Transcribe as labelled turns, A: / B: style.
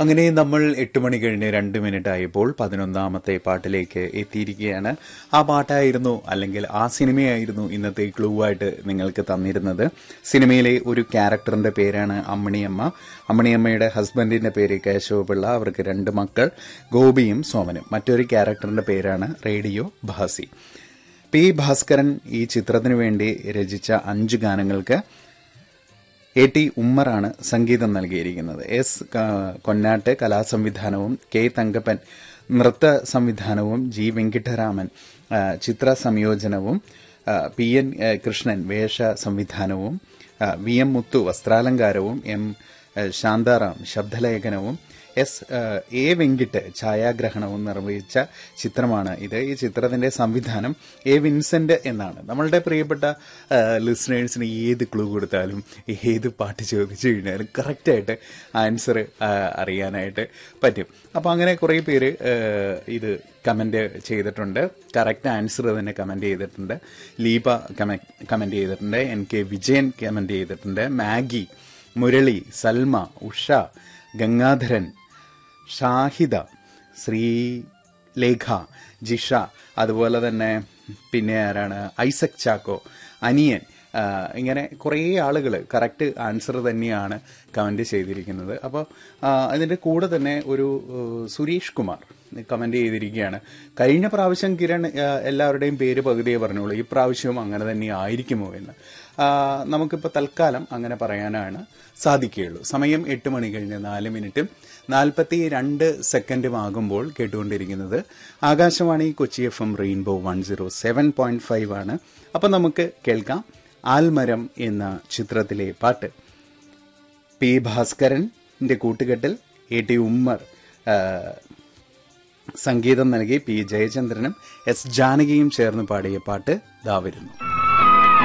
A: അങ്ങനെ നമ്മൾ എട്ട് മണി കഴിഞ്ഞ് രണ്ട് മിനിറ്റ് ആയപ്പോൾ പതിനൊന്നാമത്തെ പാട്ടിലേക്ക് എത്തിയിരിക്കുകയാണ് ആ പാട്ടായിരുന്നു അല്ലെങ്കിൽ ആ സിനിമയായിരുന്നു ഇന്നത്തെ ക്ലൂ ആയിട്ട് നിങ്ങൾക്ക് തന്നിരുന്നത് സിനിമയിലെ ഒരു ക്യാരക്ടറിന്റെ പേരാണ് അമ്മണിയമ്മ അമ്മണിയമ്മയുടെ ഹസ്ബൻഡിന്റെ പേര് കേശവപിള്ള അവർക്ക് രണ്ട് മക്കൾ ഗോപിയും സോമനും മറ്റൊരു ക്യാരക്ടറിന്റെ പേരാണ് റേഡിയോ ഭാസി പി ഭാസ്കരൻ ഈ ചിത്രത്തിനു വേണ്ടി രചിച്ച അഞ്ച് ഗാനങ്ങൾക്ക് എ ടി ഉമ്മറാണ് സംഗീതം നൽകിയിരിക്കുന്നത് എസ് ക- കൊന്നാട്ട് കലാസംവിധാനവും കെ തങ്കപ്പൻ നൃത്ത സംവിധാനവും ജി വെങ്കിട്ടരാമൻ ആ, ചിത്ര സംയോജനവും ആ, പി എൻ ആ, കൃഷ്ണൻ വേഷ സംവിധാനവും ആ, വി എം മുത്തു വസ്ത്രാലങ്കാരവും എം ആ, ശാന്താറാം ശബ്ദലേഖനവും എസ് ആ, എ വെങ്കിട്ട് ഛായാഗ്രഹണവും നിർവഹിച്ച ചിത്രമാണ് ഇത് ഈ ചിത്രത്തിന്റെ സംവിധാനം എ വിൻസെന്റ് എന്നാണ് നമ്മളുടെ പ്രിയപ്പെട്ട ലിസണേഴ്സിന് ഏത് ക്ലൂ കൊടുത്താലും ഏത് പാട്ട് ചോദിച്ചു കഴിഞ്ഞാലും കറക്റ്റായിട്ട് ആൻസർ അറിയാനായിട്ട് പറ്റും അപ്പോൾ അങ്ങനെ കുറേ പേര് ആ, ഇത് കമന്റ് ചെയ്തിട്ടുണ്ട് കറക്റ്റ് ആൻസർ തന്നെ കമന്റ് ചെയ്തിട്ടുണ്ട് ലീപ കമന്റ് ചെയ്തിട്ടുണ്ട് എൻ കെ വിജയൻ കമന്റ് ചെയ്തിട്ടുണ്ട് മാഗി മുരളി സൽമ ഉഷ ഗംഗാധരൻ ഷാഹിദ ശ്രീലേഖ ജിഷ അതുപോലെ തന്നെ പിന്നെ ആരാണ് ഐസക് ചാക്കോ അനിയൻ ആ, ഇങ്ങനെ കുറേ ആളുകൾ കറക്റ്റ് ആൻസർ തന്നെയാണ് കമന്റ് ചെയ്തിരിക്കുന്നത് അപ്പോൾ അതിൻ്റെ കൂടെ തന്നെ ഒരു ഏഹ്, സുരേഷ് കുമാർ കമന്റ് ചെയ്തിരിക്കുകയാണ് കഴിഞ്ഞ പ്രാവശ്യം കിരൺ ആ, എല്ലാവരുടെയും പേര് പകുതിയെ പറഞ്ഞോളൂ ഈ പ്രാവശ്യവും അങ്ങനെ തന്നെ ആയിരിക്കുമോ എന്ന് ആ, നമുക്കിപ്പോൾ തൽക്കാലം അങ്ങനെ പറയാനാണ് സാധിക്കുകയുള്ളൂ സമയം എട്ട് മണി കഴിഞ്ഞ് നാല് മിനിറ്റും നാൽപ്പത്തി രണ്ട് സെക്കൻഡും ആകുമ്പോൾ കേട്ടുകൊണ്ടിരിക്കുന്നത് Akashvani Kochi F M rainbow one zero seven point five ആണ് അപ്പം നമുക്ക് കേൾക്കാം ആൽമരം എന്ന ചിത്രത്തിലെ പാട്ട് പി ഭാസ്കരന്റെ കൂട്ടുകെട്ടിൽ എ ടി ഉമ്മർ ആ, സംഗീതം നൽകി പി ജയചന്ദ്രനും എസ് ജാനകിയും ചേർന്ന് പാടിയ പാട്ട് ദാ വരുന്നു